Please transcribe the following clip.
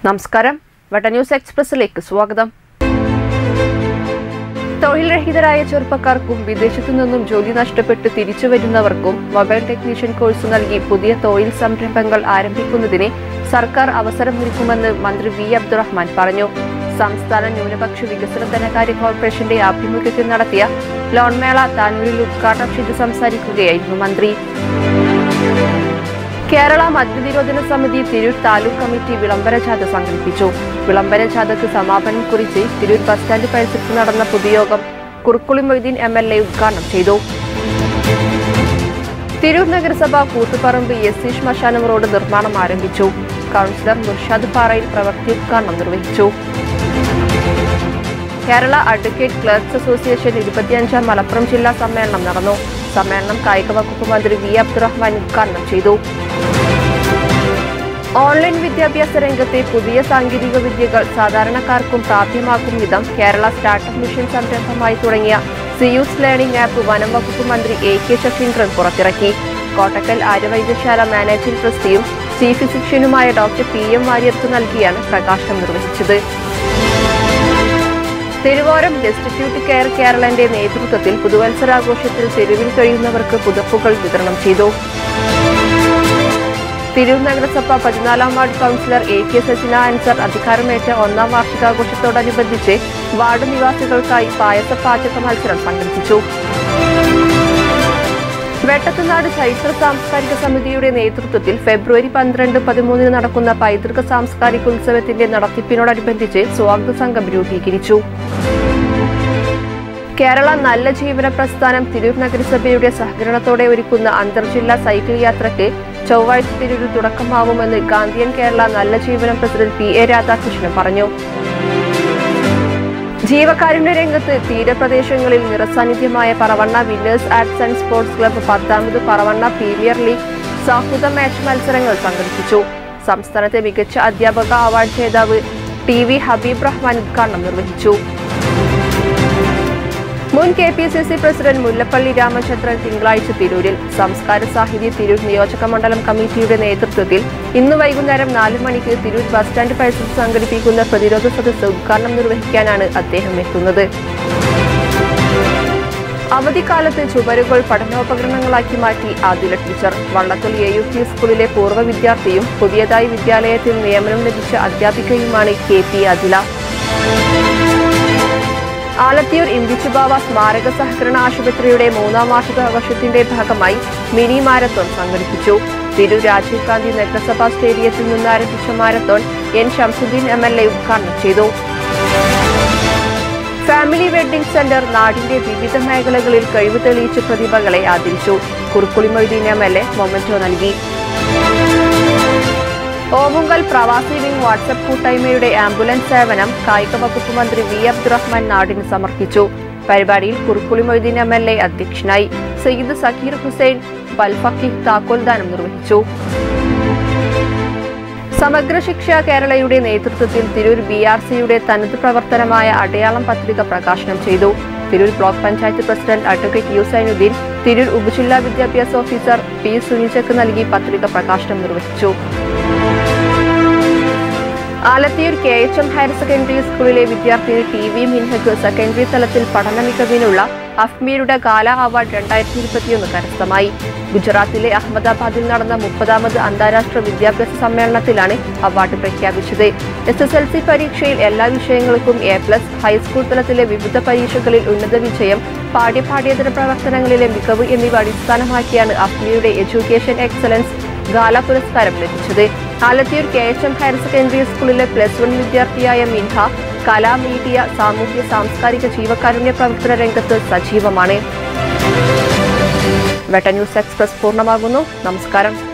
നമസ്കാരം വട്ട ന്യൂസ് എക്സ്പ്രസിലേക്ക് സ്വാഗതം തൊഴിൽ രഹിതരായ ചെറുപ്പക്കാർക്കും വിദേശത്തു നിന്നും ജോലി നഷ്ടപ്പെട്ട് തിരിച്ചു വരുന്നവർക്കും മൊബൈൽ ടെക്നീഷ്യൻ കോഴ്സ് നൽകി പുതിയ തൊഴിൽ സംരംഭങ്ങൾ ആരംഭിക്കുന്നതിന് സർക്കാർ അവസരമൊരുക്കുമെന്ന് മന്ത്രി വി അബ്ദുറഹ്മാൻ പറഞ്ഞു സംസ്ഥാന ന്യൂനപക്ഷ വികസന ധനകാര്യ കോർപ്പറേഷന്റെ ആഭിമുഖ്യത്തിൽ നടത്തിയ ലോൺ മേള താനൂരിൽ ഉദ്ഘാടനം ചെയ്ത് സംസാരിക്കുകയായിരുന്നു മന്ത്രി കേരള മദ്യനിരോധന സമിതി തിരൂർ താലൂക്ക് കമ്മിറ്റി വിളംബര ജാഥ സംഘടിപ്പിച്ചു വിളംബര ജാഥയ്ക്ക് സമാപനം കുറിച്ച് തിരൂർ ബസ് സ്റ്റാൻഡ് പരിസരത്ത് നടന്ന പൊതുയോഗം Kurukkoli Moideen M L A ഉദ്ഘാടനം ചെയ്തു തിരൂർ നഗരസഭ കൂത്തുപറമ്പ് എസ് സി ശ്മശാനം റോഡ് നിർമ്മാണം ആരംഭിച്ചു കൗൺസിലർ മുർഷാദ് പാറയിൽ പ്രവൃത്തി ഉദ്ഘാടനം നിർവഹിച്ചു കേരള അഡ്വക്കേറ്റ് ക്ലർക്സ് അസോസിയേഷൻ ഇരുപത്തിയഞ്ചാം മലപ്പുറം ജില്ലാ സമ്മേളനം നടന്നു സമ്മേളനം കായിക വകുപ്പ് മന്ത്രി വി അബ്ദുറഹ്മാൻ ഉദ്ഘാടനം ചെയ്തു ഓൺലൈൻ വിദ്യാഭ്യാസ രംഗത്തെ പുതിയ സാങ്കേതിക വിദ്യകൾ സാധാരണക്കാർക്കും പ്രാപ്യമാക്കും വിധം കേരള സ്റ്റാർട്ടപ്പ് മിഷൻ സംരംഭമായി തുടങ്ങിയ സിയൂസ് ലേണിംഗ് ആപ്പ് വനം വകുപ്പ് മന്ത്രി എ കെ ശശീന്ദ്രൻ പുറത്തിറക്കി കോട്ടക്കൽ ആര്യവൈദ്യശാല മാനേജിംഗ് ട്രസ്റ്റിയും ചീഫ് ഫിസിഷ്യനുമായ ഡോക്ടർ പി എം വാര്യർക്ക് നൽകിയാണ് പ്രകാശനം നിർവഹിച്ചത് തിരുവോരം ഡെസ്റ്റിറ്റ്യൂട്ട് കെയർ കേരളന്റെ നേതൃത്വത്തിൽ പുതുവത്സരാഘോഷത്തിൽ തെരുവിൽ കഴിയുന്നവർക്ക് പുതപ്പുകൾ വിതരണം ചെയ്തു തിരൂർ നഗരസഭ പതിനാലാം ward councillor A K Sajina Ansar അധികാരമേറ്റ ഒന്നാം വാർഷികാഘോഷത്തോടനുബന്ധിച്ച് വാർഡ് നിവാസികൾക്കായി പായസ പാചക മത്സരം സംഘടിപ്പിച്ചു വെട്ടത്തുനാട് ചൈത്ര സാംസ്കാരിക സമിതിയുടെ നേതൃത്വത്തിൽ ഫെബ്രുവരി പന്ത്രണ്ട് പതിമൂന്നിന് നടക്കുന്ന പൈതൃക സാംസ്കാരിക ഉത്സവത്തിന്റെ നടത്തിപ്പിനോടനുബന്ധിച്ച് സ്വാഗത സംഘം രൂപീകരിച്ചു കേരള നല്ല ജീവന പ്രസ്ഥാനം തിരൂർ നഗരസഭയുടെ സഹകരണത്തോടെ ഒരുക്കുന്ന അന്തർജില്ലാ സൈക്കിൾ യാത്രയ്ക്ക് ചൊവ്വാഴ്ച തിരൂരിൽ തുടക്കമാവുമെന്ന് ഗാന്ധിയൻ കേരള നല്ല ജീവനം പ്രസിഡന്റ് പി എ രാധാകൃഷ്ണൻ പറഞ്ഞു ജീവകാരുണ്യ രംഗത്ത് തീരപ്രദേശങ്ങളിൽ നിറസാന്നിധ്യമായ Paravanna winners arts and sports club പത്താമത് പറവണ്ണ പ്രീമിയർ ലീഗ് സൗഹൃദ മാച്ച് മത്സരങ്ങൾ സംഘടിപ്പിച്ചു സംസ്ഥാനത്തെ മികച്ച അധ്യാപക അവാർഡ് ജേതാവ് ടി വി ഹബീബ് റഹ്മാൻ ഉദ്ഘാടനം നിർവഹിച്ചു മുൻ K P C C president Mullappally Ramachandran തിങ്കളാഴ്ച തിരൂരിൽ സംസ്കാര സാഹിത്യ തിരൂർ നിയോജക മണ്ഡലം കമ്മിറ്റിയുടെ നേതൃത്വത്തിൽ ഇന്ന് വൈകുന്നേരം നാല് മണിക്ക് തിരൂർ ബസ് സ്റ്റാൻഡ് പരിസരത്ത് സംഘടിപ്പിക്കുന്ന പ്രതിരോധ സദസ്സ് ഉദ്ഘാടനം നിർവഹിക്കാനാണ് അദ്ദേഹം എത്തുന്നത് അവധിക്കാലത്ത് ചുവരുകൾ പഠനോപകരണങ്ങളാക്കി മാറ്റി ആദില ടീച്ചർ വള്ളത്തിൽ എ യു പി സ്കൂളിലെ പൂർവ്വ വിദ്യാർത്ഥിയും പുതിയതായി വിദ്യാലയത്തിൽ നിയമനം ലഭിച്ച അധ്യാപികയുമാണ് കെ പി ആദില ആലത്തിയൂർ ഇമ്പിച്ചുബാവ സ്മാരക സഹകരണ ആശുപത്രിയുടെ മൂന്നാം വാർഷികാഘോഷത്തിന്റെ ഭാഗമായി മിനി മാരത്തോൺ സംഘടിപ്പിച്ചു തിരൂർ രാജീവ് ഗാന്ധി നഗരസഭാ സ്റ്റേഡിയത്തിൽ നിന്ന് ആരംഭിച്ച marathon N Shamsudheen M L A ഉദ്ഘാടനം ചെയ്തു ഫാമിലി വെഡ്ഡിംഗ് സെന്റർ നാടിന്റെ വിവിധ മേഖലകളിൽ കഴിവ് തെളിയിച്ച പ്രതിഭകളെ ആദരിച്ചു Kurukkoli Moideen M L A memento നൽകി ഓമുങ്കൽ പ്രവാസി വിംഗ് വാട്സപ്പ് കൂട്ടായ്മയുടെ ആംബുലൻസ് സേവനം കായിക വകുപ്പ് മന്ത്രി വി അബ്ദുറഹ്മാൻ നാടിന് സമർപ്പിച്ചു പരിപാടിയിൽ Kurukkoli Moideen M L A അധ്യക്ഷനായി സയ്യിദ് സക്കീർ ഹുസൈൻ ബൽഫക്കീഹ് താക്കോൽദാനം നിർവഹിച്ചു സമഗ്ര ശിക്ഷ കേരളയുടെ നേതൃത്വത്തിൽ തിരൂർ ബി ആർ സിയുടെ തനത് പ്രവർത്തനമായ അടയാളം പത്രിക പ്രകാശനം ചെയ്തു Tirur block panchayat president advocate U Sainudheen Tirur ഉപജില്ലാ വിദ്യാഭ്യാസ ഓഫീസർ പി സുനിചക്ക് നൽകി പത്രിക പ്രകാശനം നിർവഹിച്ചു Alathiyur K H M higher secondary സ്കൂളിലെ വിദ്യാർത്ഥിനി ടി വി മിൻഹക്ക് സെക്കൻഡറി തലത്തിൽ പഠന മികവിനുള്ള അഫ്മീരുടെ കാല അവാർഡ് രണ്ടായിരത്തി ഇരുപത്തിയൊന്ന് കരസ്ഥമായി ഗുജറാത്തിലെ അഹമ്മദാബാദിൽ നടന്ന മുപ്പതാമത് അന്താരാഷ്ട്ര വിദ്യാഭ്യാസ സമ്മേളനത്തിലാണ് അവാർഡ് പ്രഖ്യാപിച്ചത് എസ് എസ് എൽ സി പരീക്ഷയിൽ എല്ലാ വിഷയങ്ങൾക്കും എ പ്ലസ് ഹൈസ്കൂൾ തലത്തിലെ വിവിധ പരീക്ഷകളിൽ ഉന്നത വിജയം പാഠ്യപാഠ്യേതര പ്രവർത്തനങ്ങളിലെ മികവ് എന്നിവ അടിസ്ഥാനമാക്കിയാണ് അഫ്മിയുടെ എഡ്യൂക്കേഷൻ എക്സലൻസ് ഗാല പുരസ്കാരം ലഭിച്ചത് Alathiyur K H M higher secondary സ്കൂളിലെ പ്ലസ് വൺ വിദ്യാർത്ഥിയായ മിൻഹ കലാ മീഡിയ സാമൂഹ്യ സാംസ്കാരിക ജീവകാരുണ്യ പ്രവർത്തന രംഗത്ത് സജീവമാണ് വെട്ട ന്യൂസ് എക്സ്പ്രസ് പൂർണ്ണമാകുന്നു നമസ്കാരം